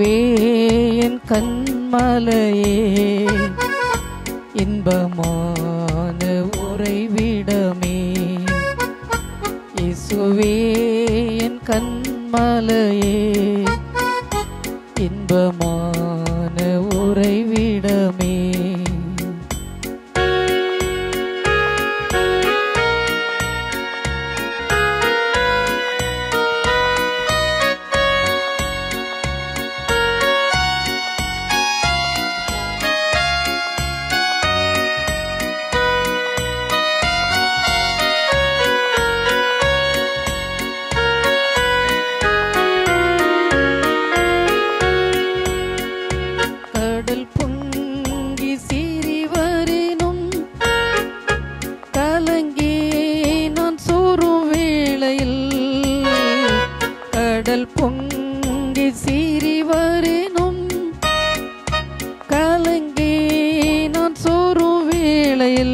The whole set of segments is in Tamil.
என் கண்மலையே இன்பமான உறைவிடமே இயேசுவே என் கண்மலையே இன்பமான உறைவிடமே கடல் பொங்கி சீறி வரினும் கலங்கி நான் சோறும் வேளையில் கடல் பொங்கி சீறி வரினும் கலங்கி நான் சோறும் வேளையில்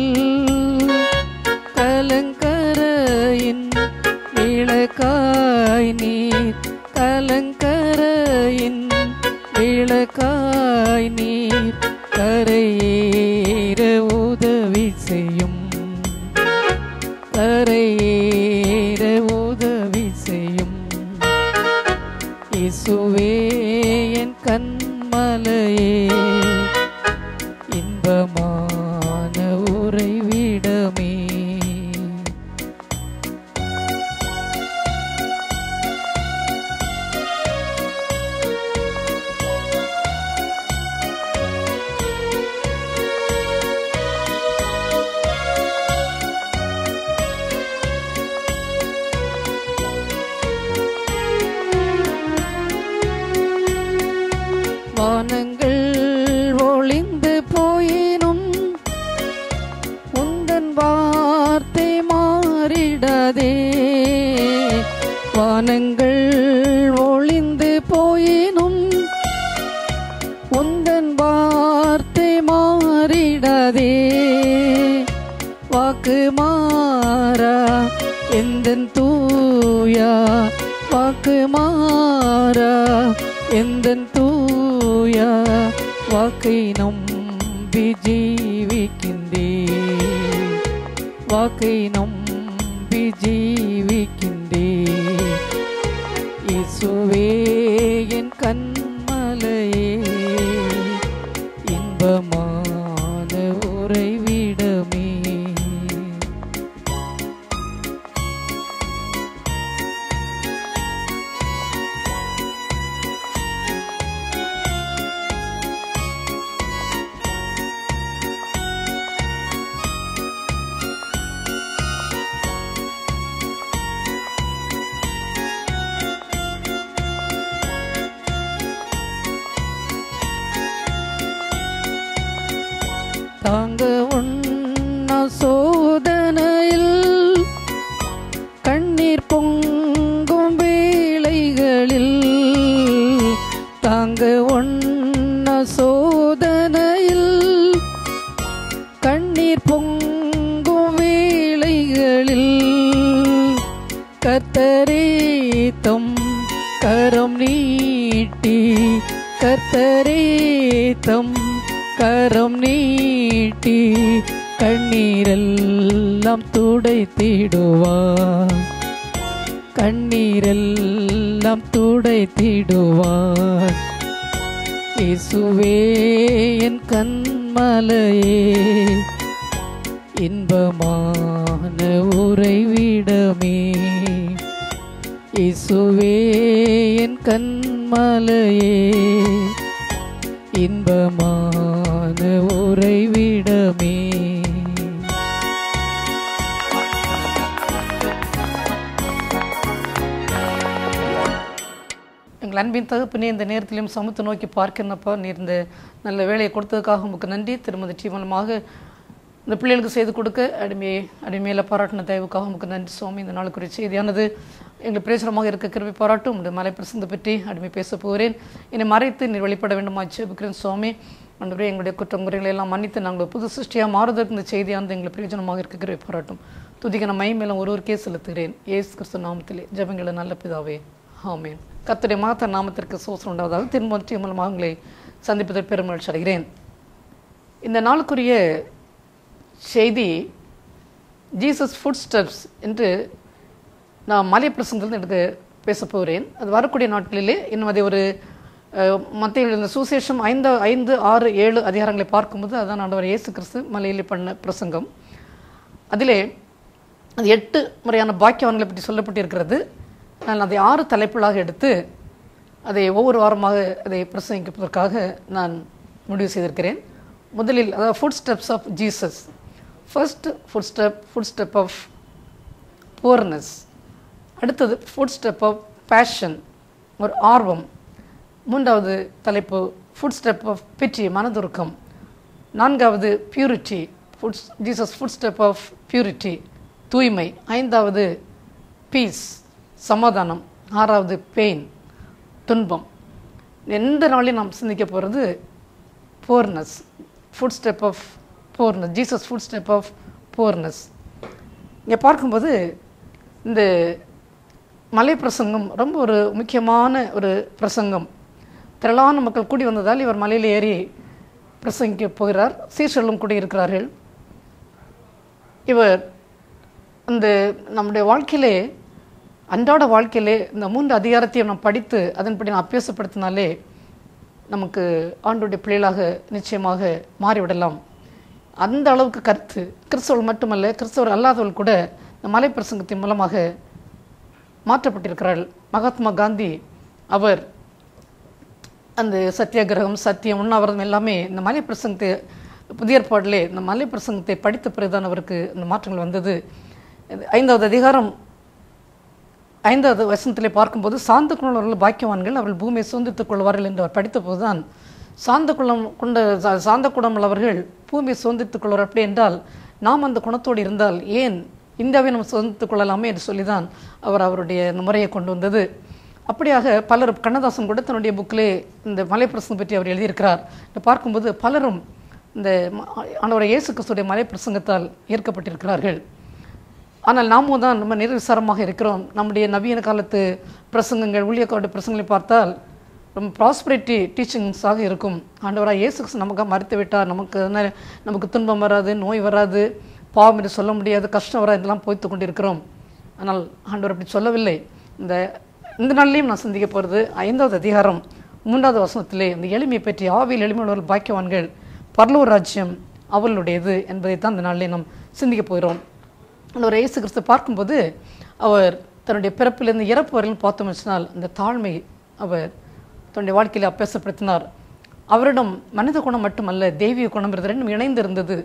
கலங்கரையின் விளக்காய் நீர் கலங்கரையின் விளக்காய் நீர் கரையேற உதவி செய்யும் கரையேற உதவி செய்யும் இயேசுவே என் கண்மலையே இன்பமான உறைவிடமே வானங்கள் ஒளிந்து போயினும் உந்தன் வார்த்தை மாறிடாதே வானங்கள் ஒளிந்து போயினும் உந்தன் வார்த்தை மாறிடாதே வாக்கு மாறா எந்தன் தூயா வாக்கு மாறா எந்தன் தூயா வாக்கை நம்பி ஜீவிக்கின்றே வாக்கை நம்பி ஜீவிக்கின்றே இயேசுவே என் கண்மலையே இன்பமான உறைவிடமே தாங்க உண்ணா சோதனையில் கண்ணீர் பொங்கும் வேளைகளில் தாங்க உண்ணா சோதனையில் கண்ணீர் பொங்கும் வேளைகளில் கத்தரேத்தம் கரம் நீட்டி கத்தரேத்தம் கரம் நீட்டி கண்ணீரெல்லாம் துடைத்திடுவார் கண்ணீரெல்லாம் துடைத்திடுவார் இயேசுவே என் கண்மலையே இன்பமான உறைவிடமே இயேசுவே என் கண்மலையே இன்பமான உறைவிடமே எங்கள் அன்பின் தகுப்பினே இந்த நேரத்திலும் சமத்தை நோக்கி பார்க்கிறனப்பா நீர் இந்த நல்ல வேலையை கொடுத்ததுக்காக உமக்கு நன்றி திருமதி டி மூலமாக இந்த பிள்ளைகளுக்கு செய்து கொடுக்க அடிமையை அடிமையில பாராட்டின தயவுக்காக உமக்கு நன்றி சுவாமி இந்த நாளுக்குரிய செய்தியானது எங்கள் பிரேசனமாக இருக்க கிருபை பாராட்டும் இந்த மலை பிரசந்த பற்றி அடிமை பேச போகிறேன் என்னை மறைத்து நீர் வெளிப்பட வேண்டுமா ஜெபிக்கிறேன் சுவாமி அன்றுவரே எங்களுடைய குற்றம் குறைகளை எல்லாம் மன்னித்து நாங்கள் புது சிருஷ்டியாக மாறுவதற்கு இந்த செய்தியானது எங்களுக்கு பிரயோஜனமாக இருக்க கிருபை பாராட்டும் துதிக்க நான் மை மேலும் ஒருவருக்கே செலுத்துகிறேன் ஏசு கிறிஸ்து நாமத்திலே ஜெபங்களை நல்ல பிதாவே ஆமென் கர்த்தருடைய மாத்த நாமத்திற்கு சோசனம் உண்டாவதாக திரும்ப மூலமாக உங்களை சந்திப்பதில் பெருமகிழ்ச்சி அடைகிறேன் இந்த நாளுக்குரிய செய்தி ஜீசஸ் ஃபுட் ஸ்டெப்ஸ் என்று நான் மலை பிரசங்கத்தில் எனக்கு பேச போகிறேன் அது வரக்கூடிய நாட்களிலே இன்னும் அதை ஒரு மத்திய இந்த சுசேஷம் ஐந்து ஐந்து ஆறு ஏழு அதிகாரங்களை பார்க்கும்போது அதான் ஆண்டவர் இயேசு கிறிஸ்து மலையிலே பண்ண பிரசங்கம் அதிலே அது எட்டு முறையான பாக்கியவான்களை பற்றி சொல்லப்பட்டிருக்கிறது நான் அதை ஆறு தலைப்புகளாக எடுத்து அதை ஒவ்வொரு வாரமாக அதை பிரசங்கிப்பதற்காக நான் முடிவு செய்திருக்கிறேன் முதலில் அதாவது foot steps of Jesus first foot step foot step of poorness அடுத்தது ஃபுட் ஸ்டெப் ஆஃப் பேஷன் ஒரு ஆர்வம் மூன்றாவது தலைப்பு ஃபுட் ஸ்டெப் ஆஃப் பிச்சி மனதுருக்கம் நான்காவது purity foots Jesus foot step of purity தூய்மை ஐந்தாவது பீஸ் சமாதானம் ஆறாவது பெயின் துன்பம் எந்த நாளையும் நாம் சிந்திக்க போகிறது poorness foot step of poorness Jesus foot step of poorness இங்கே பார்க்கும்போது இந்த மலை பிரசங்கம் ரொம்ப ஒரு முக்கியமான ஒரு பிரசங்கம் திரளான மக்கள் கூடி வந்ததால் இவர் மலையில் ஏறி பிரசங்கிக்க போகிறார் சீசர்களும் கூட இருக்கிறார்கள் இவர் அந்த நம்முடைய வாழ்க்கையிலே அன்றாட வாழ்க்கையிலே இந்த மூன்று அதிகாரத்தையும் நாம் படித்து அதன்படி நாம் அபியாசப்படுத்தினாலே நமக்கு ஆண்டுடைய பிள்ளைகளாக நிச்சயமாக மாறிவிடலாம் அந்த அளவுக்கு கருத்து கிறிஸ்தவர்கள் மட்டுமல்ல கிறிஸ்தவர் அல்லாதவர்கள் கூட இந்த மலை பிரசங்கத்தின் மூலமாக மாற்றப்பட்டிருக்கிறார்கள் மகாத்மா காந்தி அவர் அந்த சத்தியாகிரகம் சத்தியம் உண்ணாவிரதம் எல்லாமே இந்த மலை பிரசங்கத்தை புதிய ஏற்பாட்டிலே இந்த மலை பிரசங்கத்தை படித்த பிறகுதான் அவருக்கு இந்த மாற்றங்கள் வந்தது ஐந்தாவது அதிகாரம் ஐந்தாவது வசனத்திலே பார்க்கும்போது சாந்த குணவர்கள் பாக்கியவான்கள் அவர்கள் பூமியை சுதந்தித்துக் கொள்வார்கள் என்று அவர் படித்த போதுதான் சாந்த குணம் கொண்ட சாந்த குணம் உள்ளவர்கள் பூமியை சுதந்தித்துக் கொள்வார் அப்படி என்றால் நாம் அந்த குணத்தோடு இருந்தால் ஏன் இந்தியாவை நம்ம சுதந்தித்துக் கொள்ளலாமே என்று சொல்லிதான் அவர் அவருடைய இந்த முறையை கொண்டு வந்தது அப்படியாக பலர் கண்ணதாசன் கூட தன்னுடைய புக்கிலே இந்த மலை பிரசங்கம் பற்றி அவர் எழுதியிருக்கிறார் இதை பார்க்கும்போது பலரும் இந்த ஆண்டவரை இயேசு கிறிஸ்துடைய மலை பிரசங்கத்தால் ஈர்க்கப்பட்டிருக்கிறார்கள் ஆனால் நாமும் தான் நம்ம நிர்விசாரமாக இருக்கிறோம் நம்முடைய நவீன காலத்து பிரசங்கங்கள் ஊழியக்காடு பிரசங்களை பார்த்தால் ரொம்ப ப்ராஸ்பரிட்டி டீச்சிங்ஸாக இருக்கும் ஆண்டவராக இயேசு கிறிஸ்து நமக்காக மறுத்து விட்டார் நமக்கு நமக்கு துன்பம் வராது நோய் வராது பாவம் என்று சொல்ல முடியாது கஷ்டம் வராது இதெல்லாம் போய்த்து கொண்டிருக்கிறோம் ஆனால் ஆண்டவர் அப்படி சொல்லவில்லை இந்த இந்த நாள்லையும் நான் சந்திக்க போகிறது ஐந்தாவது அதிகாரம் மூன்றாவது வசனத்திலே இந்த எளிமை பற்றி ஆவியில் எளிமையுள்ளவர்கள் பாக்கியவான்கள் பரலூர் ராஜ்யம் அவளுடையது என்பதை தான் இந்த நாளிலே நாம் சிந்திக்க போகிறோம் ஒரு இயேசு கிறிஸ்து பார்க்கும்போது அவர் தன்னுடைய பிறப்பிலிருந்து இறப்பு வரையிலும் பார்த்தோம் வச்சினால் அந்த தாழ்மை அவர் தன்னுடைய வாழ்க்கையில் அபியாசப்படுத்தினார் அவரிடம் மனித குணம் மட்டுமல்ல தெய்வீக குணம் இருந்தது ரெண்டும் இணைந்து இருந்தது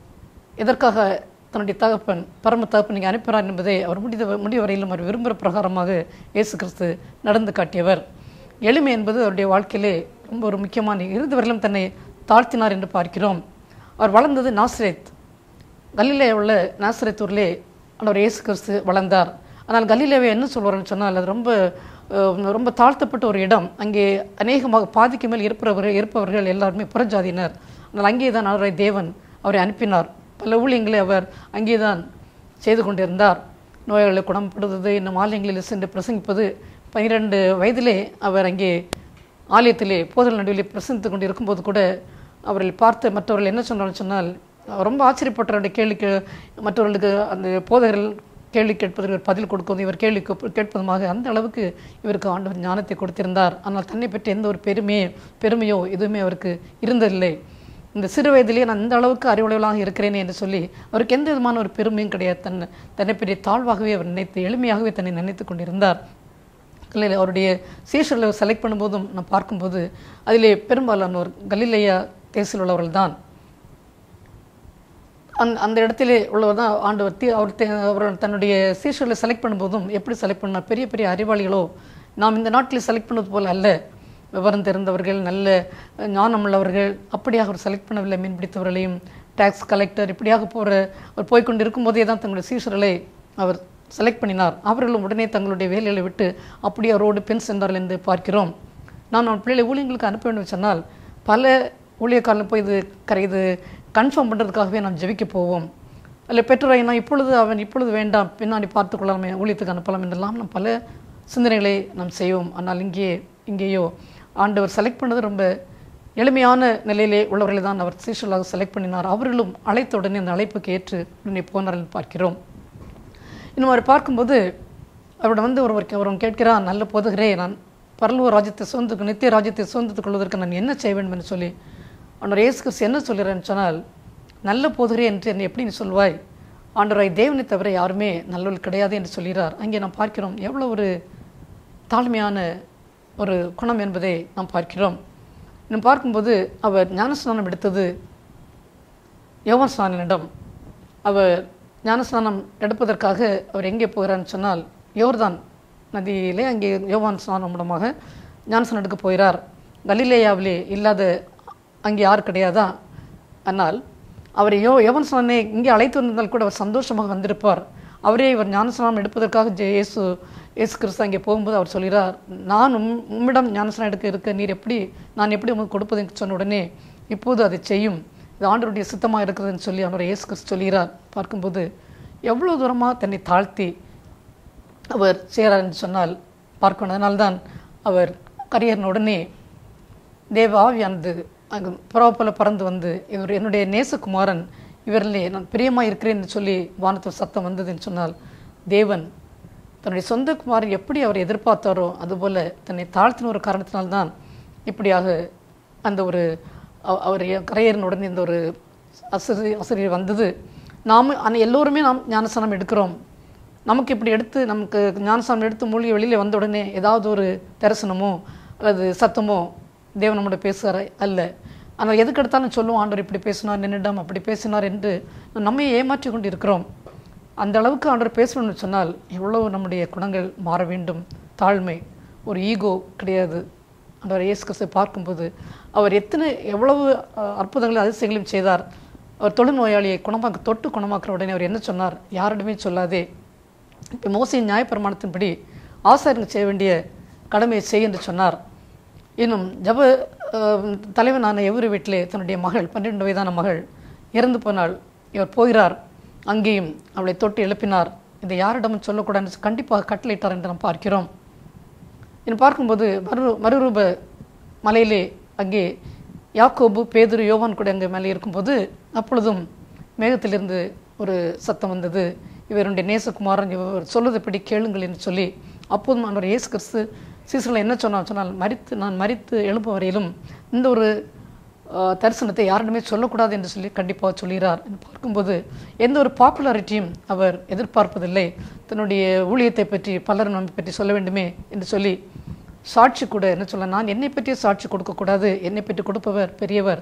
எதற்காக தன்னுடைய தகப்பன் பரம தகப்பன் நீங்கள் அனுப்பினார் என்பதை அவர் முடித முடிய வரையிலும் அவர் விரும்புகிற பிரகாரமாக இயேசு கிறிஸ்து நடந்து காட்டியவர் எளிமை என்பது அவருடைய வாழ்க்கையிலே ரொம்ப ஒரு முக்கியமான இறுதி வரையிலும் தன்னை தாழ்த்தினார் என்று பார்க்கிறோம் அவர் வளர்ந்தது நாஸ்ரேத் கலிலே உள்ள நாசரத்தூர்லே அவர் இயேசு கிறிஸ்து வளர்ந்தார் ஆனால் கலிலேவை என்ன சொல்வார்னு சொன்னால் அது ரொம்ப ரொம்ப தாழ்த்தப்பட்ட ஒரு இடம் அங்கே அநேகமாக பாதிக்கு மேல் இருப்பவர்கள் இருப்பவர்கள் எல்லாருமே புறஜாதியினர் ஆனால் அங்கே தான் அவரை தேவன் அவரை அனுப்பினார் பல ஊழியங்களை அவர் அங்கே தான் செய்து கொண்டிருந்தார் நோய்களை குணப்படுத்துவது இன்னும் ஆலயங்களில் சென்று பிரசங்கிப்பது பனிரெண்டு வயதிலே அவர் அங்கே ஆலயத்திலே போதல் நடுவிலே பிரசங்கித்து கொண்டு இருக்கும்போது கூட அவர்கள் பார்த்து மற்றவர்கள் என்ன சொன்னாலும் சொன்னால் ரொம்ப ஆச்சரியப்பட்டவருடைய கேள்விக்கு மற்றவர்களுக்கு அந்த போதகர்கள் கேள்வி கேட்பதற்கு பதில் கொடுக்கவும் இவர் கேள்வி கேட்பதுமாக அந்த அளவுக்கு இவருக்கு ஆண்டவர் ஞானத்தை கொடுத்திருந்தார் ஆனால் தன்னை பற்றி எந்த ஒரு பெருமையோ பெருமையோ எதுவுமே அவருக்கு இருந்ததில்லை இந்த சிறு வயதிலேயே நான் இந்த அளவுக்கு அறிவுடையவளாக இருக்கிறேனே என்று சொல்லி அவருக்கு எந்த விதமான ஒரு பெருமையும் கிடையாது தன்னை தன்னை பற்றி தாழ்வாகவே அவர் நினைத்து எளிமையாகவே தன்னை நினைத்து கொண்டிருந்தார் இல்லை அவருடைய சீஷர்களை செலக்ட் பண்ணும்போதும் நான் பார்க்கும்போது அதிலே பெரும்பாலானோர் கலிலேயா தேசில் உள்ளவர்கள் தான் அந் அந்த இடத்திலே உள்ளவர் தான் ஆண்டவர் தீ அவர் அவர் தன்னுடைய சீஷர்களை செலக்ட் பண்ணும்போதும் எப்படி செலக்ட் பண்ணார் பெரிய பெரிய அறிவாளிகளோ நாம் இந்த நாட்டில் செலக்ட் பண்ணது போல் அல்ல விவரம் தெரிந்தவர்கள் நல்ல ஞானம் உள்ளவர்கள் அப்படியாக அவர் செலக்ட் பண்ணவில்லை மீன் பிடித்தவர்களையும் டேக்ஸ் கலெக்டர் இப்படியாக போகிற அவர் போய்கொண்டு இருக்கும்போதே தான் தங்களுடைய சீஷர்களை அவர் செலக்ட் பண்ணினார் அவர்களும் உடனே தங்களுடைய வேலைகளை விட்டு அப்படி அவரோடு பெண் சென்றார்கள் என்று பார்க்கிறோம் நான் அவன் பிள்ளைகளை ஊழியங்களுக்கு அனுப்ப வேண்டும் சொன்னால் பல ஊழியக்காரர்கள் போய் இது கரை இது கன்ஃபார்ம் பண்ணுறதுக்காகவே நாம் ஜெபிக்க போவோம் அல்ல பெற்றோரை நான் இப்பொழுது அவன் இப்பொழுது வேண்டாம் பின்னாடி பார்த்து கொள்ளலாமே ஊழியத்துக்கு அனுப்பலாம் என்றெல்லாம் நாம் பல சிந்தனைகளை நாம் செய்வோம் ஆனால் இங்கே இங்கேயோ ஆண்டவர் செலக்ட் பண்ணது ரொம்ப எளிமையான நிலையிலே உள்ளவர்களை தான் அவர் சீஷர்களாக செலக்ட் பண்ணினார் அவர்களும் அழைத்த உடனே அந்த அழைப்புக்கு ஏற்று உடனே போனார்கள் பார்க்கிறோம் இன்னும் அவர் பார்க்கும்போது அவரிடம் வந்து ஒருவர் ஒருவன் கேட்கிறான் நல்ல போதுகிறே நான் பரலூர் ராஜ்யத்தை சுதந்திர நித்திய ராஜ்யத்தை சுதந்திரத்துக் கொள்வதற்கு நான் என்ன செய்ய வேண்டும் என்று சொல்லி அவனோட இயேசு கிறிஸ்து என்ன சொல்கிறேன்னு சொன்னால் நல்ல போதுகிறே என்று என்னை எப்படி நீ சொல்வாய் ஆண்டவராய் தேவனை தவிர யாருமே நல்லவள் கிடையாது என்று சொல்கிறார் அங்கே நாம் பார்க்கிறோம் எவ்வளோ ஒரு தாழ்மையான ஒரு குணம் என்பதை நாம் பார்க்கிறோம் இன்னும் பார்க்கும்போது அவர் ஞானஸ்நானம் எடுத்தது யோவான் ஸ்நானனிடம் அவர் ஞானஸ்நானம் எடுப்பதற்காக அவர் எங்கே போகிறான்னு சொன்னால் யோர்தான் நதியிலே அங்கே யோவான் ஸ்நானம் மூலமாக ஞானஸ்நானம் எடுக்க போகிறார் கலிலேயாவிலே இல்லாத அங்கே யார் கிடையாதா ஆனால் அவர் யோ யோவான் ஸ்நானனை இங்கே அழைத்து வந்திருந்தால் கூட அவர் சந்தோஷமாக வந்திருப்பார் அவரே இவர் ஞானஸ்நானம் எடுப்பதற்காக ஜெ- இயேசு இயேசு கிறிஸ்து அங்கே போகும்போது அவர் சொல்கிறார் நான் உம் உம்மிடம் ஞானஸ்நானம் எடுக்க இருக்க நீர் எப்படி நான் எப்படி உங்களுக்கு கொடுப்பது என்று சொன்ன உடனே இப்போது அதை செய்யும் இது ஆண்டவருடைய சித்தமாக இருக்கிறதுன்னு சொல்லி அவர் இயேசு கிறிஸ்து சொல்கிறார் பார்க்கும்போது எவ்வளோ தூரமாக தன்னை தாழ்த்தி அவர் செய்கிறார் என்று சொன்னால் பார்க்கணும் அதனால்தான் அவர் கரியர்ன உடனே தேவ ஆவியானது அங்கு புறா போல பறந்து வந்து இவர் என்னுடைய நேசகுமாரன் இவரிலே நான் பிரியமாக இருக்கிறேன் என்று சொல்லி வானத்தில் சத்தம் வந்ததுன்னு சொன்னால் தேவன் தன்னுடைய சொந்த குமாரன் எப்படி அவர் எதிர்பார்த்தாரோ அதுபோல தன்னை தாழ்த்தின ஒரு காரணத்தினால்தான் இப்படியாக அந்த ஒரு அவ- அவர் கரையேறின உடனே இந்த ஒரு அசரி ஆசிரியர் வந்தது நாம் ஆனால் எல்லோருமே நாம் ஞானஸ்தானம் எடுக்கிறோம் நமக்கு இப்படி எடுத்து நமக்கு ஞானஸ்தானம் எடுத்து மூழ்கி வெளியில் வந்த உடனே ஏதாவது ஒரு தரிசனமோ அல்லது சத்தமோ தேவன் நம்மோட பேசுகிற அல்ல ஆனால் எதுக்கு எடுத்தாலும் சொல்லுவோம் ஆண்டவர் இப்படி பேசினார் நின்னிடம் அப்படி பேசினார் என்று நம்மை ஏமாற்றி கொண்டு இருக்கிறோம் அந்த அளவுக்கு ஆண்டவர் பேசணும்னு சொன்னால் எவ்வளவு நம்முடைய குணங்கள் மாற வேண்டும் தாழ்மை ஒரு ஈகோ கிடையாது ஆண்டவர் இயேசு கிறிஸ்துவை பார்க்கும்போது அவர் எத்தனை எவ்வளவு அஹ், அற்புதங்களும் அதிசயங்களையும் செய்தார் அவர் தொழுநோயாளியை குணமாக்க தொட்டு குணமாக்குற உடனே அவர் என்ன சொன்னார் யாரிடமே சொல்லாதே இப்போ மோசையின் நியாயப்பிரமாணத்தின்படி ஆசாரியங்க செய்ய வேண்டிய கடமையை செய் என்று சொன்னார் இன்னும் ஜப அஹ், தலைவனான எவரு வீட்டிலே தன்னுடைய மகள் பன்னிரெண்டு வயதான மகள் இறந்து போனாள் இவர் போகிறார் அங்கேயும் அவளை தொட்டு எழுப்பினார் இதை யாரிடமும் சொல்லக்கூடாது கண்டிப்பாக கட்டளையிட்டார் என்று நாம் பார்க்கிறோம் இன்னும் பார்க்கும்போது மறு மறுரூப மலையிலே அங்கே யாக்கோபு பேதுரு யோவான் கூட அங்கே மேலே இருக்கும்போது அப்பொழுதும் மேகத்திலிருந்து ஒரு சத்தம் வந்தது இவருடைய நேசகுமாரன் இவர் சொல்லுதபடி கேளுங்கள் என்று சொல்லி அப்போதும் அவர் இயேசு கிறிஸ்து சீசரில் என்ன சொன்னார் சொன்னால் மரித்து நான் மரித்து எழுப்பும் வரையிலும் இந்த ஒரு ஆஹ், தரிசனத்தை யாரிடமே சொல்லக்கூடாது என்று சொல்லி கண்டிப்பாக சொல்கிறார் என்று பார்க்கும்போது எந்த ஒரு பாப்புலாரிட்டியும் அவர் எதிர்பார்ப்பதில்லை தன்னுடைய ஊழியத்தை பற்றி பலர் நம்மை பற்றி சொல்ல வேண்டுமே என்று சொல்லி சாட்சி கூட என்ன சொல்ல நான் என்னை பற்றிய சாட்சி கொடுக்கக்கூடாது என்னை பற்றி கொடுப்பவர் பெரியவர்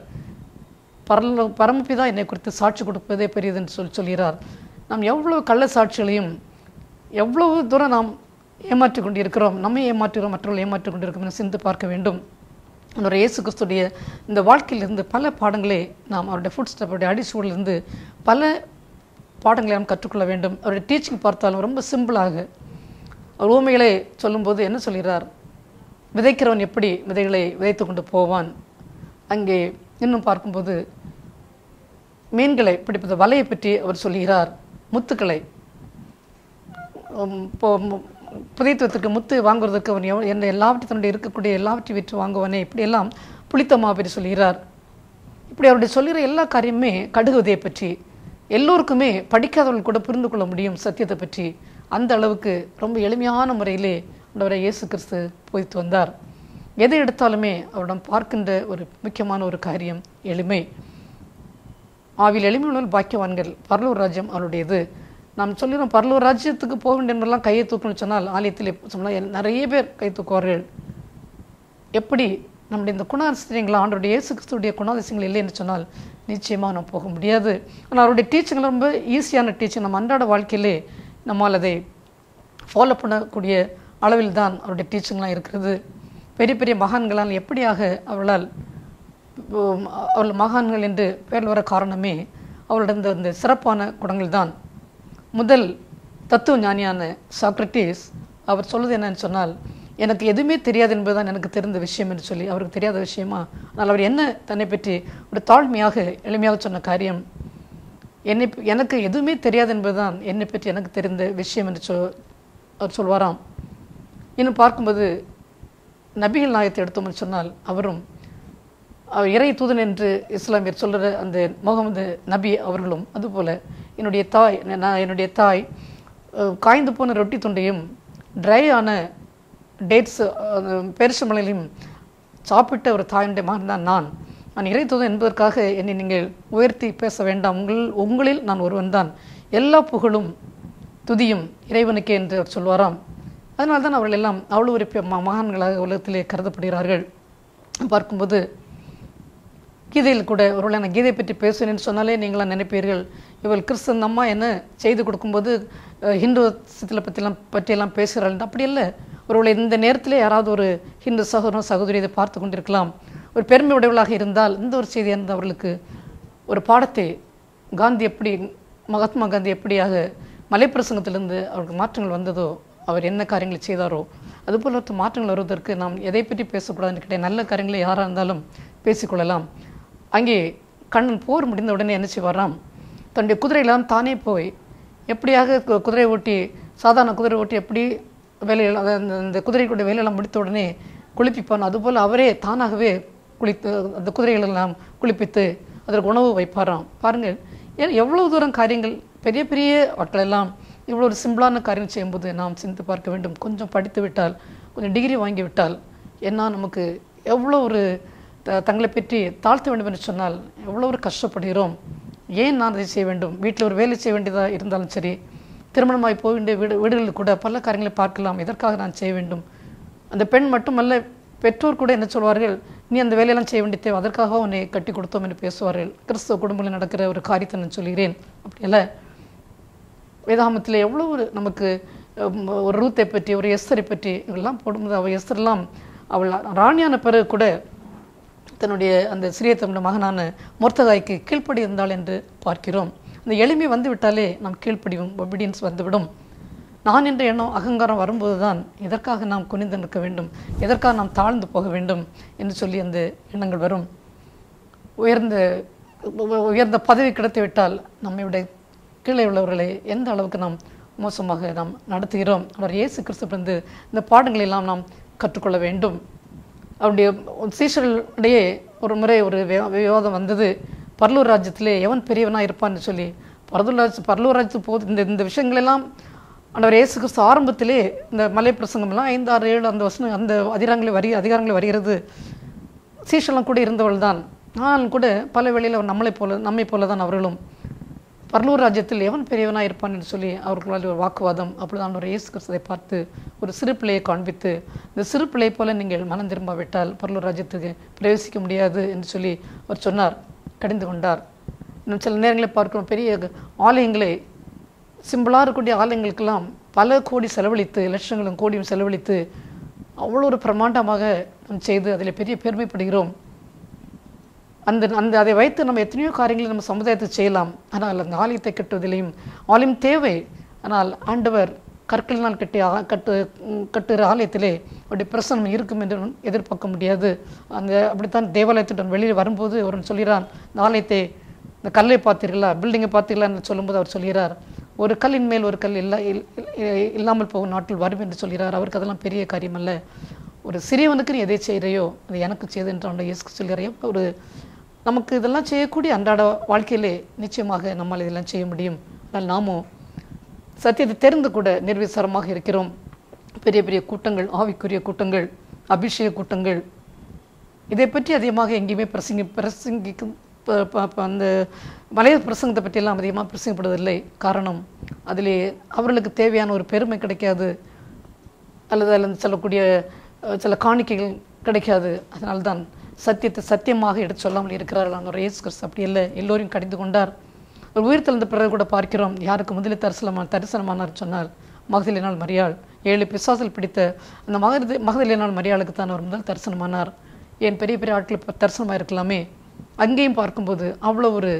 பரல பரமபிதா என்னை குறித்து சாட்சி கொடுப்பதே பெரியது என்று சொல்லி சொல்கிறார் நாம் எவ்வளவு கள்ள சாட்சிகளையும் எவ்வளவு தூரம் நாம் ஏமாற்றி கொண்டிருக்கிறோம் நம்மை ஏமாற்றுகிறோம் மற்றவர்கள் ஏமாற்றி கொண்டிருக்கிறோம் என சிந்து பார்க்க வேண்டும் அவருடைய இயேசு கிறிஸ்துடைய இந்த வாழ்க்கையிலிருந்து பல பாடங்களை நாம் அவருடைய ஃபுட் ஸ்டெப்போடைய அடிசூடிலிருந்து பல பாடங்களை நாம் கற்றுக்கொள்ள வேண்டும் அவருடைய டீச்சிங் பார்த்தாலும் ரொம்ப சிம்பிளாக அவர் ஊமைகளை சொல்லும்போது என்ன சொல்கிறார் விதைக்கிறவன் எப்படி விதைகளை விதைத்து கொண்டு போவான் அங்கே இன்னும் பார்க்கும்போது மீன்களை பிடிப்பது வலையை பற்றி அவர் சொல்கிறார் முத்துக்களை உம், இப்போ மு- புதைத்துவத்திற்கு முத்து வாங்குவதற்கு அவன் எவ- என்ன எல்லாவற்றையும் தன்னுடைய இருக்கக்கூடிய எல்லாவற்றையும் விற்று வாங்குவானே இப்படியெல்லாம் புளித்தம்மா பற்றி சொல்கிறார் இப்படி அவருடைய சொல்கிற எல்லா காரியமுமே கடுகுவதையை பற்றி எல்லோருக்குமே படிக்காதவர்கள் கூட புரிந்து கொள்ள முடியும் சத்தியத்தை பற்றி அந்த அளவுக்கு ரொம்ப எளிமையான முறையிலே ஆண்டவரை இயேசு கிறிஸ்து போதித்து வந்தார் எதை எடுத்தாலுமே அவரிடம் பார்க்கின்ற ஒரு முக்கியமான ஒரு காரியம் எளிமை ஆவில் எளிமையுள்ள பாக்கியவான்கள் பரலூர் ராஜ்யம் அவருடையது நாம் சொல்லிடுறோம் பரலூர் ராஜ்யத்துக்கு போக வேண்டும் என்றெல்லாம் கையை தூக்கணும்னு சொன்னால் ஆலயத்தில் சொன்னால் நிறைய பேர் கை தூக்குவார்கள் எப்படி நம்முடைய இந்த குணாதிசயங்கள் ஆண்டோடைய இயேசு கிறிஸ்துடைய குணாதிசயங்கள் இல்லை என்று சொன்னால் நிச்சயமாக நாம் போக முடியாது ஆனால் அவருடைய டீச்சிங் ரொம்ப ஈஸியான டீச்சிங் நம்ம அன்றாட வாழ்க்கையிலே நம்மால் அதை ஃபாலோ பண்ணக்கூடிய அளவில் தான் அவருடைய டீச்சிங்லாம் இருக்கிறது பெரிய பெரிய மகான்களால் எப்படியாக அவர்களால் உம், அவர்கள் மகான்கள் என்று பெயர் வர காரணமே அவருடைய இந்த இந்த சிறப்பான குணங்கள் தான் முதல் தத்துவ ஞானியான சாக்ரட்டிஸ் அவர் சொல்வது என்னன்னு சொன்னால் எனக்கு எதுவுமே தெரியாது என்பதுதான் எனக்கு தெரிந்த விஷயம் என்று சொல்லி அவருக்கு தெரியாத விஷயமா ஆனால் அவர் என்ன தன்னை பற்றி ஒரு தாழ்மையாக எளிமையாக சொன்ன காரியம் என்னை எனக்கு எதுவுமே தெரியாது என்பதுதான் என்னை பற்றி எனக்கு தெரிந்த விஷயம் என்று சொல் அவர் சொல்வாராம் இன்னும் பார்க்கும்போது நபிகள் நாயத்தை எடுத்தோம்னு சொன்னால் அவரும் அவர் இறை தூதன் என்று இஸ்லாமியர் சொல்கிற அந்த முகமது நபி அவர்களும் அதுபோல் என்னுடைய தாய் நான் என்னுடைய தாய் அஹ், காய்ந்து போன ரொட்டி துண்டையும் ட்ரை ஆன டேட்ஸ் பெருசமலையிலும் சாப்பிட்ட ஒரு தாயினுடைய மகன் தான் நான் நான் இறை தூதன் என்பதற்காக என்னை நீங்கள் உயர்த்தி பேச வேண்டாம் உங்கள் உங்களில் நான் ஒருவன் தான் எல்லா புகழும் துதியும் இறைவனுக்கே என்று அவர் சொல்வாராம் அதனால தான் அவர்கள் எல்லாம் அவ்வளோ ஒரு பெ- ம- மகான்களாக உலகத்திலே கருதப்படுகிறார்கள் பார்க்கும்போது கீதையில் கூட ஒருவேளை நான் கீதை பற்றி பேசுனேன்னு சொன்னாலே நீங்களாம் நினைப்பீர்கள் இவள் கிறிஸ்தன் அம்மா என்ன செய்து கொடுக்கும்போது அஹ், ஹிந்து சித்தில் பற்றிலாம் பற்றியெல்லாம் பேசுகிறாள் அப்படி இல்லை ஒருவேளை இந்த நேரத்திலே யாராவது ஒரு ஹிந்து சகோதரன் சகோதரி இதை பார்த்து கொண்டிருக்கலாம் ஒரு பெருமை உடையவளாக இருந்தால் இந்த ஒரு செய்தி இருந்து அவர்களுக்கு ஒரு பாடத்தை காந்தி எப்படி மகாத்மா காந்தி எப்படியாக மலைப்பிரசங்கத்திலிருந்து அவருக்கு மாற்றங்கள் வந்ததோ அவர் என்ன காரியங்களை செய்தாரோ அதுபோல ஒரு மாற்றங்கள் வருவதற்கு நாம் எதை பற்றி பேசக்கூடாதுன்னு கேட்டேன் நல்ல காரியங்களை யாராக இருந்தாலும் பேசிக்கொள்ளலாம் அங்கே கண்ணன் போர் முடிந்த உடனே என்ன செய்வாராம் தன்னுடைய குதிரையெல்லாம் தானே போய் எப்படியாக கு- குதிரை ஓட்டி சாதாரண குதிரை ஓட்டி எப்படி வேலைகள் அதாவது அந்த- அந்த குதிரைக்குடைய வேலையெல்லாம் முடித்த உடனே குளிப்பிப்பான் அதுபோல் அவரே தானாகவே குளித்து அந்த குதிரைகளெல்லாம் குளிப்பித்து அதற்கு உணவு வைப்பாராம் பாருங்கள் ஏன் எவ்வளவு தூரம் காரியங்கள் பெரிய பெரிய ஆட்கள் எல்லாம் இவ்வளோ ஒரு சிம்பிளான காரியம் செய்யும்போது நாம் சிந்தித்து பார்க்க வேண்டும் கொஞ்சம் படித்து விட்டால் கொஞ்சம் டிகிரி வாங்கி விட்டால் என்ன நமக்கு எவ்வளோ ஒரு த தங்களை பற்றி தாழ்த்த வேண்டும் என்று சொன்னால் எவ்வளோ ஒரு கஷ்டப்படுகிறோம் ஏன் நான் அதை செய்ய வேண்டும் வீட்டில் ஒரு வேலை செய்ய வேண்டியதாக இருந்தாலும் சரி திருமணமாகி போக வேண்டிய வீடு வீடுகளில் கூட பல காரியங்களை பார்க்கலாம் எதற்காக நான் செய்ய வேண்டும் அந்த பெண் மட்டுமல்ல பெற்றோர் கூட என்ன சொல்வார்கள் நீ அந்த வேலையெல்லாம் செய்ய வேண்டிய தேவை அதற்காக உன்னை கட்டி கொடுத்தோம் என்று பேசுவார்கள் கிறிஸ்தவ குடும்பங்களில் நடக்கிற ஒரு காரியத்தை நான் சொல்கிறேன் அப்படி அல்ல வேதாகமத்தில் எவ்வளோ ஒரு நமக்கு உம், ஒரு ரூத்தை பற்றி ஒரு எஸ்தரை பற்றி இவெல்லாம் போடும்போது அவள் எஸ்தரெல்லாம் அவள் ராணியான பிறகு கூட தன்னுடைய அந்த சிறிய தன்னுடைய மகனான மொர்த்தகாய்க்கு கீழ்ப்படி இருந்தாள் என்று பார்க்கிறோம் அந்த எளிமை வந்து விட்டாலே நாம் கீழ்ப்படியும் ஒபீடியன்ஸ் வந்துவிடும் நான் என்ற எண்ணம் அகங்காரம் வரும்போது தான் எதற்காக நாம் குனிந்து நிற்க வேண்டும் எதற்காக நாம் தாழ்ந்து போக வேண்டும் என்று சொல்லி அந்த எண்ணங்கள் வரும் உயர்ந்த உ- உயர்ந்த பதவி கிடைத்து விட்டால் நம்மை விட கீழே உள்ளவர்களை எந்த அளவுக்கு நாம் மோசமாக நாம் நடத்துகிறோம் அவர் இயேசு கிறிஸ்துவிலிருந்து இந்த பாடங்களை எல்லாம் நாம் கற்றுக்கொள்ள வேண்டும் அவருடைய சீஷர்களிடையே ஒரு முறை ஒரு விவா- விவாதம் வந்தது பர்லூர் ராஜ்யத்திலே எவன் பெரியவனாக இருப்பான்னு சொல்லி பர்லூர் ராஜ் பர்லூர் ராஜ்யத்துக்கு போது இந்த இந்த விஷயங்களெல்லாம் ஆண்டவர் இயேசு கிறிஸ்து ஆரம்பத்திலே இந்த மலை பிரசங்கம்லாம் ஐந்து ஆறு ஏழு அந்த வசனம் அந்த அதிகாரங்களை வரி அதிகாரங்களை வருகிறது சீஷெல்லாம் கூட இருந்தவள் தான் நான் கூட பல வேளையில் அவர் நம்மளைப் போல நம்மை போல தான் அவர்களும் பர்லூர் ராஜ்யத்தில் எவன் பெரியவனாக இருப்பான் என்று சொல்லி அவர்களால் ஒரு வாக்குவாதம் அப்பொழுது ஒரு இயேசு கிறிஸ்துவை பார்த்து ஒரு சிறு பிள்ளையை காண்பித்து இந்த சிறு பிள்ளை போல நீங்கள் மனம் திரும்பாவிட்டால் பர்லூர் ராஜ்யத்துக்கு பிரவேசிக்க முடியாது என்று சொல்லி அவர் சொன்னார் கடிந்து கொண்டார் இன்னும் சில நேரங்களில் பார்க்கிறோம் பெரிய ஆலயங்களை சிம்பிளாக இருக்கக்கூடிய ஆலயங்களுக்கெல்லாம் பல கோடி செலவழித்து லட்சங்களும் கோடியும் செலவழித்து அவ்வளோ ஒரு பிரமாண்டமாக நாம் செய்து அதில் பெரிய பெருமைப்படுகிறோம் அந்த அந்த அதை வைத்து நம்ம எத்தனையோ காரியங்களை நம்ம சமுதாயத்தை செய்யலாம் ஆனால் அந்த ஆலயத்தை கட்டுவதிலையும் ஆலயம் தேவை ஆனால் ஆண்டவர் கற்களினால் கட்டிய ஆ- கட்டு ம், கட்டுகிற ஆலயத்திலே அவருடைய பிரசனம் இருக்கும் என்று எதிர்பார்க்க முடியாது அந்த அப்படித்தான் தேவாலயத்துடன் வெளியே வரும்போது அவன் சொல்கிறான் இந்த ஆலயத்தை இந்த கல்லை பார்த்தீர்களா பில்டிங்கை பார்த்தீர்களா என்று சொல்லும்போது அவர் சொல்கிறார் ஒரு கல்லின் மேல் ஒரு கல் இல்லா இல்- இல்- இல்லாமல் போகும் நாட்டில் வரும் என்று சொல்கிறார் அவருக்கு அதெல்லாம் பெரிய காரியம் அல்ல ஒரு சிறியவனுக்கு நீ எதை செய்கிறையோ அது எனக்கு செய்து என்று அவனுடைய இயேசு சொல்கிறார் எப்ப ஒரு நமக்கு இதெல்லாம் செய்யக்கூடிய அன்றாட வாழ்க்கையிலே நிச்சயமாக நம்மால் இதெல்லாம் செய்ய முடியும் ஆனால் நாமும் சத்தியத்தை தெரிந்து கூட நிர்விசாரமாக இருக்கிறோம் பெரிய பெரிய கூட்டங்கள் ஆவிக்குரிய கூட்டங்கள் அபிஷேக கூட்டங்கள் இதை பற்றி அதிகமாக எங்கேயுமே பிரசங்கி பிரசங்கிக்கும் ப- ப- ப- அந்த மலைய பிரசங்கத்தை பற்றியெல்லாம் அதிகமாக பிரசங்கப்படுவதில்லை காரணம் அதிலே அவர்களுக்கு தேவையான ஒரு பெருமை கிடைக்காது அல்லது அதில் சொல்லக்கூடிய அஹ், சில காணிக்கைகள் கிடைக்காது அதனால்தான் சத்தியத்தை சத்தியமாக எடுத்து சொல்லாமல் இருக்கிறார்கள் ஆனால் இயேசு கிறிஸ்து அப்படி இல்லை எல்லோரையும் கடிந்து கொண்டார் ஒரு உயிர் தெழுந்த பிறகு கூட பார்க்கிறோம் யாருக்கு முதலில் தரிசனமான தரிசனமானார் சொன்னார் மகதலினால் மரியாள் ஏழு பிசாசில் பிடித்த அந்த மகது மகதலினால் மரியாளுக்கு தான் அவர் முதல் தரிசனமானார் ஏன் பெரிய பெரிய ஆட்கள் தரிசனமாக இருக்கலாமே அங்கேயும் பார்க்கும்போது அவ்வளோ ஒரு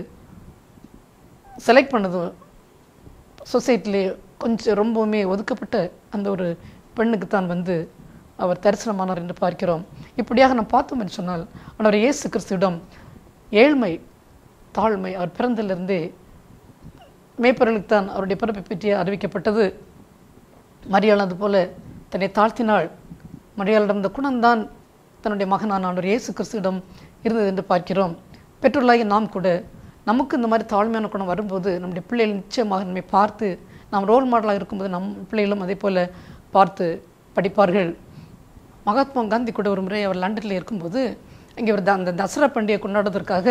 செலக்ட் பண்ணது சொசைட்டிலே கொஞ்சம் ரொம்பவுமே ஒதுக்கப்பட்ட அந்த ஒரு பெண்ணுக்கு தான் வந்து அவர் தரிசனமானார் என்று பார்க்கிறோம் இப்படியாக நாம் பார்த்தோம் என்று சொன்னால் அவர் இயேசு கிறிஸ்துவிடம் ஏழ்மை தாழ்மை அவர் பிறந்திலிருந்தே மேய்ப்பர்களுக்கு தான் அவருடைய பிறப்பை பற்றி அறிவிக்கப்பட்டது மரியாள் அதுபோல தன்னை தாழ்த்தினாள் மரியாளிடம் இந்த குணம்தான் தன்னுடைய மகனான ஆண்டவர் இயேசு கிறிஸ்துவிடம் இருந்தது என்று பார்க்கிறோம் பெற்றோர்களாகி நாம் கூட நமக்கு இந்த மாதிரி தாழ்மையான குணம் வரும்போது நம்முடைய பிள்ளைகள் நிச்சயமாக நம்மை பார்த்து நாம் ரோல் மாடலாக இருக்கும்போது நம் பிள்ளைகளும் அதே போல் பார்த்து படிப்பார்கள் மகாத்மா காந்தி கூட ஒரு முறை அவர் லண்டனில் இருக்கும்போது அங்கே ஒரு த- அந்த தசரா பண்டிகை கொண்டாடுவதற்காக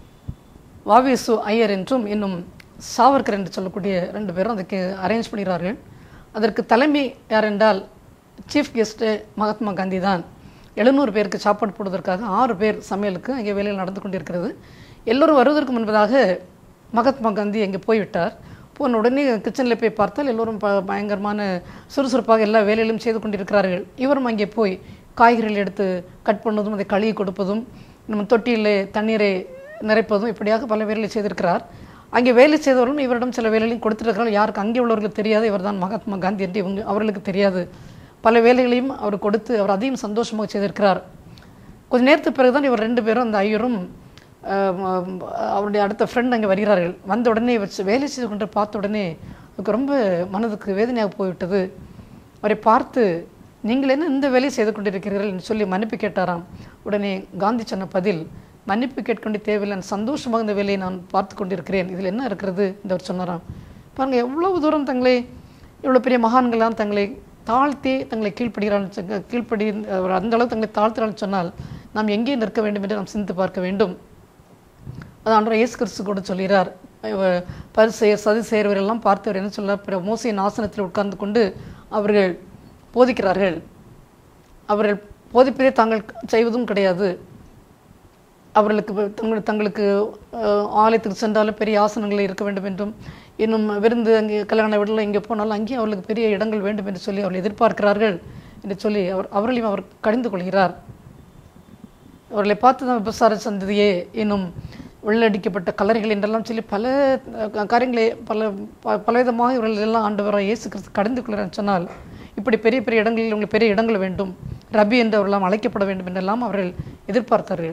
வாவேசு ஐயர் என்றும் இன்னும் சாவர்கர் என்று சொல்லக்கூடிய ரெண்டு பேரும் அதுக்கு அரேஞ்ச் பண்ணுகிறார்கள் அதற்கு தலைமை யார் என்றால் சீஃப் கெஸ்ட்டு மகாத்மா காந்தி தான் எழுநூறு பேருக்கு சாப்பாடு போடுவதற்காக ஆறு பேர் சமையலுக்கு அங்கே வேலையில் நடந்து கொண்டிருக்கிறது எல்லோரும் வருவதற்கு முன்பதாக மகாத்மா காந்தி அங்கே போய்விட்டார் போன உடனே கிச்சனில் போய் பார்த்தால் எல்லோரும் ப பயங்கரமான சுறுசுறுப்பாக எல்லா வேலையிலும் செய்து கொண்டிருக்கிறார்கள் இவரும் அங்கே போய் காய்கறிகள் எடுத்து கட் பண்ணதும் அதை கழுவி கொடுப்பதும் நம்ம தொட்டியில் தண்ணீரை நிறைப்பதும் இப்படியாக பல வேலைகளை செய்திருக்கிறார் அங்கே வேலை செய்தவர்களும் இவரிடம் சில வேலைகளையும் கொடுத்திருக்கிறார்கள் யாருக்கு அங்கே உள்ளவர்களுக்கு தெரியாது இவர்தான் மகாத்மா காந்தி என்று இவங்க அவர்களுக்கு தெரியாது பல வேலைகளையும் அவர் கொடுத்து அவர் அதையும் சந்தோஷமாக செய்திருக்கிறார் கொஞ்ச நேரத்துக்கு பிறகுதான் இவர் ரெண்டு பேரும் அந்த ஐயரும் ஆம், ஆம், அவருடைய அடுத்த ஃப்ரெண்ட் அங்கே வருகிறார்கள் வந்த உடனே இவர் செ- வேலை செய்து கொண்டு பார்த்த உடனே அவருக்கு ரொம்ப மனதுக்கு வேதனையாக போய்விட்டது அவரை பார்த்து நீங்கள் என்ன இந்த வேலையை செய்து கொண்டிருக்கிறீர்கள் என்று சொல்லி மன்னிப்பு கேட்டாராம் உடனே காந்தி சொன்ன பதில் மன்னிப்பு கேட்க வேண்டிய தேவையில்லை நான் சந்தோஷமாக இந்த வேலையை நான் பார்த்து கொண்டிருக்கிறேன் இதில் என்ன இருக்கிறது என்று அவர் சொன்னாராம் பாருங்க எவ்வளவு தூரம் தங்களை இவ்வளோ பெரிய மகான்கள்லாம் தங்களை தாழ்த்தி தங்களை கீழ்ப்படுகிறார்கள் கீழ்ப்படி அவர் அந்த அளவு தங்களை தாழ்த்துறான்னு சொன்னால் நாம் எங்கே நிற்க வேண்டும் என்று நாம் சிந்தித்து பார்க்க வேண்டும் அது ஆண்டவர் இயேசு கிறிஸ்து கூட சொல்கிறார் இவ- பரிசெயர் சதிசெயர் இவரெல்லாம் பார்த்தவர் என்ன சொல்றார் பிற மோசையின் ஆசனத்தில் உட்கார்ந்து கொண்டு அவர்கள் போதிக்கிறார்கள் அவர்கள் போதிப்பதே தாங்கள் செய்வதும் கிடையாது அவர்களுக்கு வ- தங்கள் தங்களுக்கு அஹ், ஆலயத்துக்கு சென்றாலும் பெரிய ஆசனங்கள் இருக்க வேண்டும் என்றும் இன்னும் விருந்து அங்கே கல்யாண வீட்டில் எங்கே போனாலும் அங்கேயும் அவர்களுக்கு பெரிய இடங்கள் வேண்டும் என்று சொல்லி அவர்கள் எதிர்பார்க்கிறார்கள் என்று சொல்லி அவர் அவர்களையும் அவர் கடிந்து கொள்கிறார் அவர்களை பார்த்து தான் விபசார சந்ததியே இன்னும் வெள்ளடிக்கப்பட்ட கல்லறைகள் என்றெல்லாம் சொல்லி பல அஹ், காரியங்களை பல ப- பலவிதமாக இவர்கள் எல்லாம் ஆண்டவராக இயேசு கிறிஸ்து கடந்து கொள்கிறார் சொன்னால் இப்படி பெரிய பெரிய இடங்களில் உங்களுக்கு பெரிய இடங்கள் வேண்டும் ரபி என்று அவரெல்லாம் அழைக்கப்பட வேண்டும் என்றெல்லாம் அவர்கள் எதிர்பார்த்தார்கள்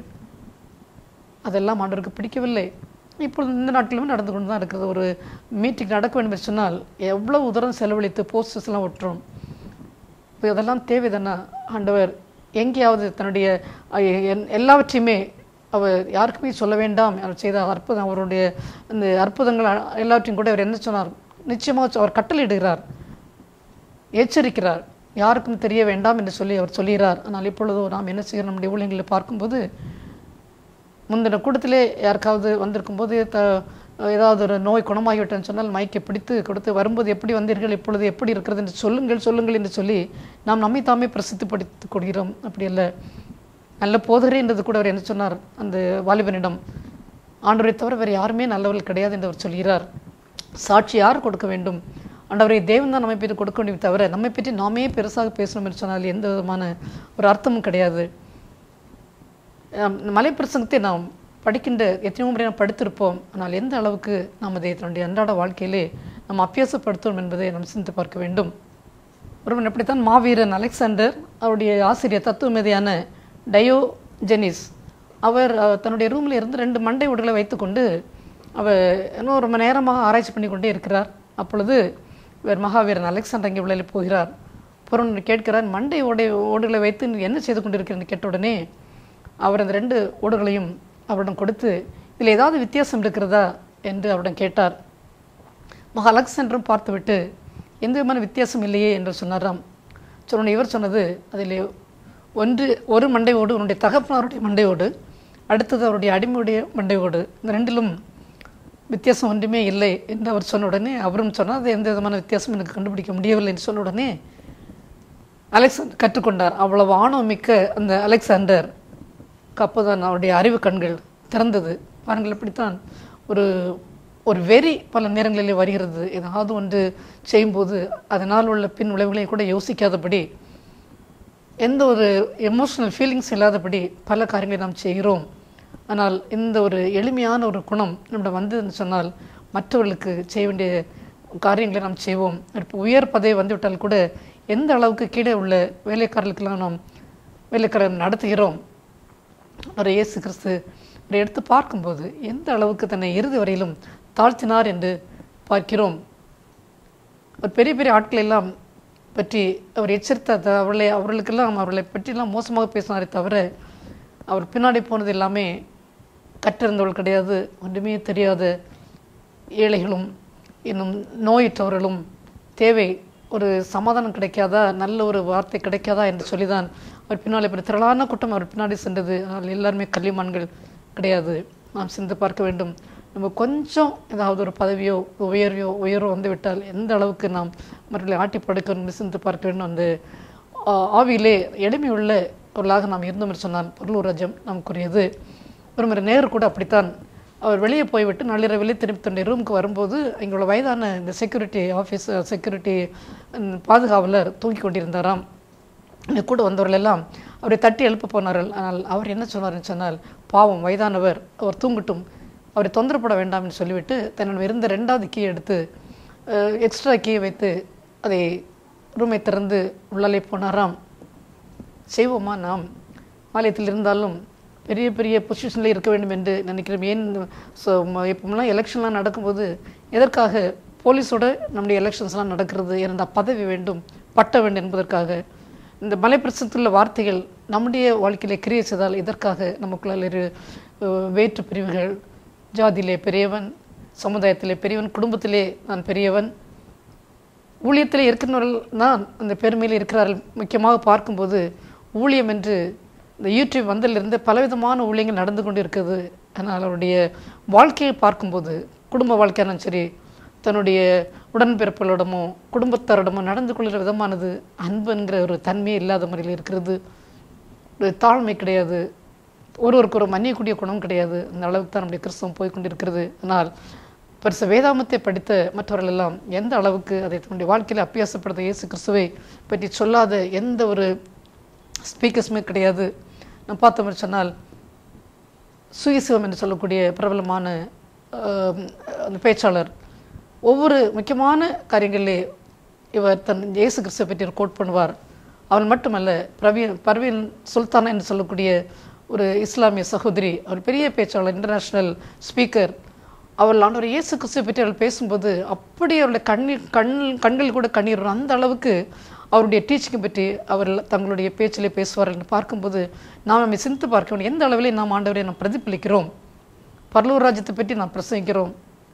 அதெல்லாம் ஆண்டவருக்கு பிடிக்கவில்லை இப்பொழுது இந்த நாட்டிலுமே நடந்து கொண்டு தான் இருக்கிறது ஒரு மீட்டிங் நடக்க வேண்டும் என்று சொன்னால் எவ்வளவு உதரம் செலவழித்து போஸ்டர்ஸ் எல்லாம் ஒட்டுறோம் இப்போ இதெல்லாம் தேவைதானா ஆண்டவர் எங்கேயாவது தன்னுடைய அஹ், என்- எல்லாவற்றையுமே அவர் யாருக்குமே சொல்ல வேண்டாம் அவர் செய்த அற்புதம் அவருடைய அந்த அற்புதங்கள் அ- எல்லாவற்றையும் கூட அவர் என்ன சொன்னார் நிச்சயமாக அவர் கட்டளையிடுகிறார் எச்சரிக்கிறார் யாருக்கும் தெரிய வேண்டாம் என்று சொல்லி அவர் சொல்கிறார் ஆனால் இப்பொழுதோ நாம் என்ன செய்கிறோம் நம்முடைய ஊழியங்களை பார்க்கும்போது முந்தின கூட்டத்திலே யாருக்காவது வந்திருக்கும்போது த ஏதாவது ஒரு நோய் குணமாகிவிட்டேன்னு சொன்னால் மைக்கை பிடித்து கொடுத்து வரும்போது எப்படி வந்தீர்கள் இப்பொழுது எப்படி இருக்கிறது என்று சொல்லுங்கள் சொல்லுங்கள் என்று சொல்லி நாம் நம்மை தாமே பிரசித்திப்படுத்திக் கொள்கிறோம் அப்படி அல்ல நல்ல போதகரே என்றது கூட அவர் என்ன சொன்னார் அந்த வாலிபனிடம் ஆண்டவரை தவிர வேறு யாருமே நல்லவர்கள் கிடையாது என்று அவர் சொல்கிறார் சாட்சி யார் கொடுக்க வேண்டும் ஆண்டவரை தேவன் தான் நம்மை பற்றி கொடுக்க வேண்டும் தவிர நம்மை பற்றி நாமே பெருசாக பேசணும் என்று சொன்னால் எந்த விதமான ஒரு அர்த்தமும் கிடையாது மலை பிரசங்கத்தை நாம் படிக்கின்ற எத்தனையோ முறை நாம் படித்திருப்போம் ஆனால் எந்த அளவுக்கு நாம் அதை தன்னுடைய அன்றாட வாழ்க்கையிலே நாம் அபியாசப்படுத்துவோம் என்பதை நாம் சிந்தித்து பார்க்க வேண்டும் ஒருவன் எப்படித்தான் மாவீரன் அலெக்சாண்டர் அவருடைய ஆசிரியர் தத்துவமேதையான டயோஜெனிஸ் அவர் அஹ், தன்னுடைய ரூமில் இருந்து ரெண்டு மண்டை ஓடுகளை வைத்துக்கொண்டு அவர் இன்னும் ரொம்ப நேரமாக ஆராய்ச்சி பண்ணி கொண்டே இருக்கிறார் அப்பொழுது இவர் மகாவீரன் அலெக்சாண்டர் அங்கே உள்ளே போகிறார் பொருள் கேட்கிறார் மண்டை ஓடை ஓடுகளை வைத்து நீ என்ன செய்து கொண்டிருக்கிறேன்னு கேட்ட உடனே அவர் அந்த ரெண்டு ஓடுகளையும் அவரிடம் கொடுத்து இதில் ஏதாவது வித்தியாசம் இருக்கிறதா என்று அவரிடம் கேட்டார் மகா அலெக்சாண்டரும் பார்த்துவிட்டு எந்த விதமான வித்தியாசம் இல்லையே என்று சொன்னாராம் சொன்ன இவர் சொன்னது அதில் ஒன்று ஒரு மண்டையோடு உன்னுடைய தகப்பனாருடைய மண்டையோடு அடுத்தது அவருடைய அடிமையுடைய மண்டையோடு இந்த ரெண்டிலும் வித்தியாசம் ஒன்றுமே இல்லை என்று அவர் சொன்ன உடனே அவரும் சொன்னார் அது எந்த விதமான வித்தியாசம் எனக்கு கண்டுபிடிக்க முடியவில்லை என்று சொன்ன உடனே அலெக்சாண்டர் கற்றுக்கொண்டார் அவ்வளவு ஆணவம் மிக்க அந்த அலெக்சாண்டர் அப்போதான் அவருடைய அறிவு கண்கள் திறந்தது பாருங்கள் இப்படித்தான் ஒரு ஒரு வெறி பல நேரங்களிலே வருகிறது ஏதாவது ஒன்று செய்யும்போது அதனால் உள்ள பின் விளைவுகளை கூட யோசிக்காதபடி எந்த ஒரு எமோஷனல் ஃபீலிங்ஸ் இல்லாதபடி பல காரியங்களை நாம் செய்கிறோம் ஆனால் இந்த ஒரு எளிமையான ஒரு குணம் நம்மிடம் வந்ததுன்னு சொன்னால் மற்றவர்களுக்கு செய்ய வேண்டிய காரியங்களை நாம் செய்வோம் இப்போ உயர் பதவி வந்துவிட்டால் கூட எந்த அளவுக்கு கீழே உள்ள வேலைக்காரர்களுக்கெல்லாம் நாம் வேலைக்காரர் நடத்துகிறோம் அவர் இயேசு கிறிஸ்து அவரை எடுத்து பார்க்கும்போது எந்த அளவுக்கு தன்னை இறுதி வரையிலும் தாழ்த்தினார் என்று பார்க்கிறோம் ஒரு பெரிய பெரிய ஆட்கள் எல்லாம் பற்றி அவர் எச்சரித்த அவர்களை அவர்களுக்கெல்லாம் அவர்களை பற்றிலாம் மோசமாக பேசினாரே தவிர அவர் பின்னாடி போனது எல்லாமே கற்றிருந்தவர்கள் கிடையாது ஒன்றுமே தெரியாத ஏழைகளும் இன்னும் நோயற்றவர்களும் தேவை ஒரு சமாதானம் கிடைக்காதா நல்ல ஒரு வார்த்தை கிடைக்காதா என்று சொல்லிதான் அவர் பின்னால் இப்படி திரளான கூட்டம் அவர் பின்னாடி சென்றது ஆனால் எல்லாருமே கல்விமான்கள் கிடையாது நாம் சிந்து பார்க்க வேண்டும் நம்ம கொஞ்சம் ஏதாவது ஒரு பதவியோ உயர்வையோ உயர்வோ வந்து விட்டால் எந்த அளவுக்கு நாம் மற்றவர்களை ஆட்டி படுக்கணும் சிந்து பார்க்க வேண்டும் அந்த ஆ, ஆவியிலே எளிமையுள்ள பொருளாக நாம் இருந்தோம் என்று சொன்னால் பொருளூர் ராஜ்யம் நமக்குரியது ஒரு முறை நேரு கூட அப்படித்தான் அவர் வெளியே போய்விட்டு நள்ளிரவிலே திரும்பி தன்னுடைய ரூமுக்கு வரும்போது எங்களோட வயதான இந்த செக்யூரிட்டி ஆஃபீஸ் செக்யூரிட்டி பாதுகாவலர் தூங்கி கொண்டிருந்தாராம் எங்க கூட வந்தவர்கள் எல்லாம் அவரை தட்டி எழுப்ப போனார்கள் ஆனால் அவர் என்ன சொன்னார்னு சொன்னால் பாவம் வயதானவர் அவர் தூங்கட்டும் அவரை தொந்தரப்பட வேண்டாம் என்று சொல்லிவிட்டு தன்னிடம் இருந்த ரெண்டாவது கீ எடுத்து எக்ஸ்ட்ரா கீயை வைத்து அதை ரூமை திறந்து உள்ளாலே போனாராம் செய்வோமா நாம் ஆலயத்தில் இருந்தாலும் பெரிய பெரிய பொசிஷனில் இருக்க வேண்டும் என்று நினைக்கிறோம் ஏன் ஸோ இப்போலாம் எலெக்ஷன்லாம் நடக்கும்போது எதற்காக போலீஸோட நம்முடைய எலெக்ஷன்ஸ்லாம் நடக்கிறது என்ற பதவி வேண்டும் பட்ட வேண்டும் என்பதற்காக இந்த மலைப்பிரசத்துள்ள வார்த்தைகள் நம்முடைய வாழ்க்கையிலே கிரியை செய்தால் இதற்காக நமக்குள்ள இரு அஹ், வேற்று பிரிவுகள் ஜாதியிலே பெரியவன் சமுதாயத்திலே பெரியவன் குடும்பத்திலே நான் பெரியவன் ஊழியத்தில் இருக்கிறவர்கள் தான் அந்த பெருமையில் இருக்கிறார்கள் முக்கியமாக பார்க்கும்போது ஊழியம் என்று இந்த யூடியூப் வந்ததிலிருந்து பலவிதமான ஊழியங்கள் நடந்து கொண்டு இருக்குது ஆனால் அவருடைய வாழ்க்கையை பார்க்கும்போது குடும்ப வாழ்க்கையாலும் சரி தன்னுடைய உடன்பிறப்புகளிடமோ குடும்பத்தாரிடமோ நடந்து கொள்கிற விதமானது அன்பு என்கிற ஒரு தன்மையே இல்லாத முறையில் இருக்கிறது ஒரு தாழ்மை கிடையாது ஒருவருக்கு ஒரு மன்னியக்கூடிய குணம் கிடையாது அந்த அளவுக்கு தான் நம்முடைய கிறிஸ்தவம் போய் கொண்டிருக்கிறது ஆனால் பரிசு வேதாமத்தை படித்த மற்றவர்கள் எல்லாம் எந்த அளவுக்கு அதை தன்னுடைய வாழ்க்கையில் அப்பியாசப்படுத்த இயேசு கிறிஸ்துவை பற்றி சொல்லாத எந்த ஒரு ஸ்பீக்கர்ஸுமே கிடையாது நான் பார்த்த மாதிரி சொன்னால் சுயசிவம் என்று சொல்லக்கூடிய பிரபலமான ஆம், அந்த பேச்சாளர் ஒவ்வொரு முக்கியமான காரியங்களிலே இவர் தன் இயேசு கிறிஸ்துவை பற்றி கோட் பண்ணுவார் அவன் மட்டுமல்ல பிரவீன் பர்வீன் சுல்தானா என்று சொல்லக்கூடிய ஒரு இஸ்லாமிய சகோதரி அவர் பெரிய பேச்சாளர் இன்டர்நேஷ்னல் ஸ்பீக்கர் அவள் ஆண்டவர் இயேசு கிறிஸ்துவை பற்றி அவள் பேசும்போது அப்படி அவருடைய கண்ணீர் கண் கண்கள் கூட கண்ணீர் வரும். அந்த அளவுக்கு அவருடைய டீச்சிங்கை பற்றி அவர்கள் தங்களுடைய பேச்சிலே பேசுவார்கள் என்று பார்க்கும்போது நாம் நம்மை சிந்தித்து பார்க்க வேண்டும் எந்த அளவிலே நாம் ஆண்டவரை நாம் பிரதிபலிக்கிறோம் பரலூர் ராஜ்யத்தை பற்றி நாம் பிரசங்கிக்கிறோம்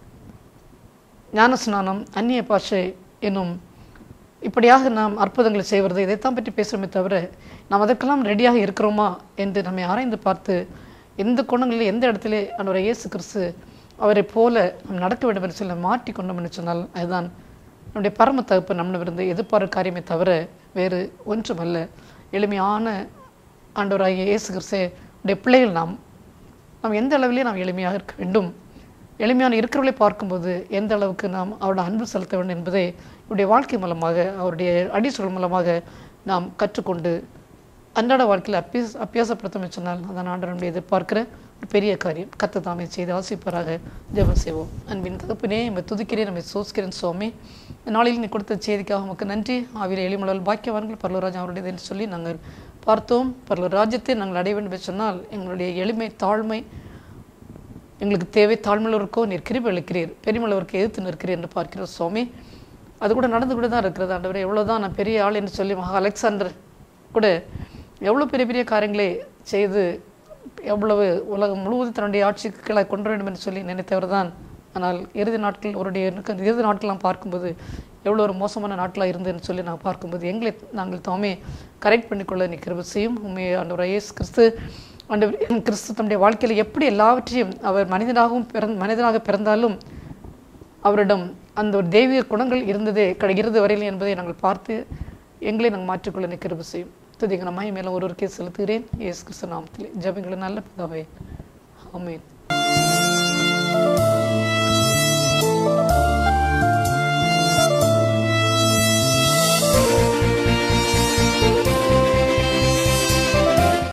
ஞானஸ்நானம் அந்நிய பாஷை என்னும் இப்படியாக நாம் அற்புதங்களை செய்வது இதைத்தான் பற்றி பேசுகிறோமே தவிர நாம் அதற்கெல்லாம் ரெடியாக இருக்கிறோமா என்று நம்மை ஆராய்ந்து பார்த்து எந்த கோணங்களில் எந்த இடத்துல ஆண்டவரை இயேசு கிறிஸ்து அவரை போல நாம் நடக்க வேண்டும் என்று சொல்லி மாற்றி கொண்டோம் என்று சொன்னால் அதுதான் நம்முடைய பரம தகப்பு நம்மிடமிருந்து எதிர்பார்க்க காரியமே தவிர வேறு ஒன்றுமல்ல எளிமையான ஆண்டவராகிய இயேசு கிறிஸ்தே உடைய பிள்ளைகள் நாம் நாம் எந்த அளவிலே நாம் எளிமையாக இருக்க வேண்டும் எளிமையான இருக்கிறவர்களை பார்க்கும்போது எந்த அளவுக்கு நாம் அவருடைய அன்பு செலுத்த வேண்டும் என்பதை இவருடைய வாழ்க்கை மூலமாக அவருடைய அடிச்சொல் மூலமாக நாம் கற்றுக்கொண்டு அன்றாட வாழ்க்கையில் அப்பியாச அப்பியாசப்படுத்தம் சொன்னால் அதான் ஆண்டவனுடைய எதிர்பார்க்கிற ஒரு பெரிய காரியம் கத்து தாமே செய்து ஆசிப்பராக ஜெபம் செய்வோம் அன்பின் தகப்பினே நம்ம துதிக்கிறேன் நம்மை சோசிக்கிறேன் சுவாமி இந்த நாளில் நீ கொடுத்த செய்திக்காக உமக்கு நன்றி ஆவியில் எளிமலல் பாக்கியவான்கள் பரலராஜன் அவருடையது என்று சொல்லி நாங்கள் பார்த்தோம் பரலூர் ராஜ்யத்தை நாங்கள் அடைய வேண்டும் என்று சொன்னால் எங்களுடைய எளிமை தாழ்மை எங்களுக்கு தேவை தாழ்மையுள்ளவருக்கோ நீர் கிருபை அளிக்கிறீர் பெருமளவருக்கு எதிர்த்து நிற்கிறீர் என்று பார்க்கிறோம் சுவாமி அது கூட நடந்து கூட தான் இருக்கிறது ஆண்டவரே எவ்வளோதான் நான் பெரிய ஆள் என்று சொல்லி மகா அலெக்சாண்டர் கூட எவ்வளோ பெரிய பெரிய காரியங்களை செய்து எவ்வளவு உலகம் முழுவதும் தன்னுடைய ஆட்சிக்கு கீழே கொண்டு வேண்டும் என்று சொல்லி நினைத்தவர் தான் ஆனால் இறுதி நாட்கள் அவருடைய எனக்கு இறுதி நாட்கள்லாம் பார்க்கும்போது எவ்வளோ ஒரு மோசமான நாட்களாக இருந்ததுன்னு சொல்லி நான் பார்க்கும்போது எங்களை நாங்கள் தாமே கரெக்ட் பண்ணிக்கொள்ள நீ கிருபை செய்யும் உண்மை ஆண்டவர் இயேசு கிறிஸ்து ஆண்டவர் கிறிஸ்து தம்முடைய வாழ்க்கையில் எப்படி எல்லாவற்றையும் அவர் மனிதனாகவும் பிறந் மனிதனாக பிறந்தாலும் அவரிடம் அந்த ஒரு தெய்வீக குணங்கள் இருந்ததே கடை இறுதி வரையில் என்பதை நாங்கள் பார்த்து எங்களை நாங்கள் மாற்றிக்கொள்ள நீ கிருபை செய்யும் துதிங்க நம்ம மேலே ஒருவருக்கே செலுத்துகிறேன் இயேசு கிறிஸ்து நாமத்திலே ஜெபங்களை நல்ல பிதாவே ஆமென்